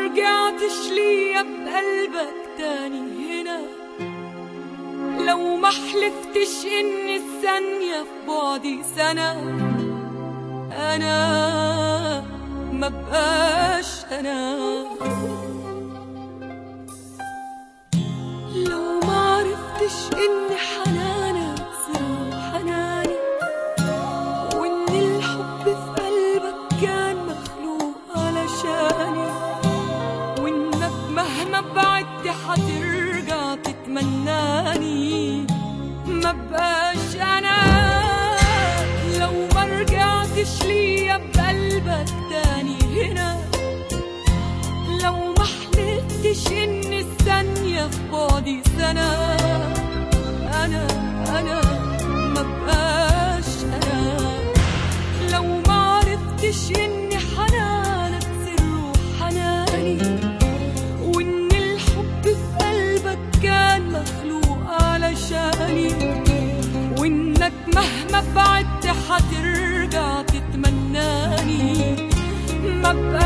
رجعتش ليا بقلبك تاني هنا لو ما حلفتش ان الثانية في بعدي سنة انا ما بقاش انا لو ما عرفتش ان حنانك سر حناني وان الحب في قلبك كان مخلوق علشاني وانك مهما بعدت حترجع تتمناني ما بقاش انا لو ما رجعتش ليا بقلبك تاني هنا لو ما حلفتش ان الثانية في بعدي سنة انا انا ما بقاش انا لو ما عرفتش ان حنانك سر حناني وان الحب في قلبك كان مخلوق علشاني وانك مهما بعدت حترجع تتمناني ما بقاش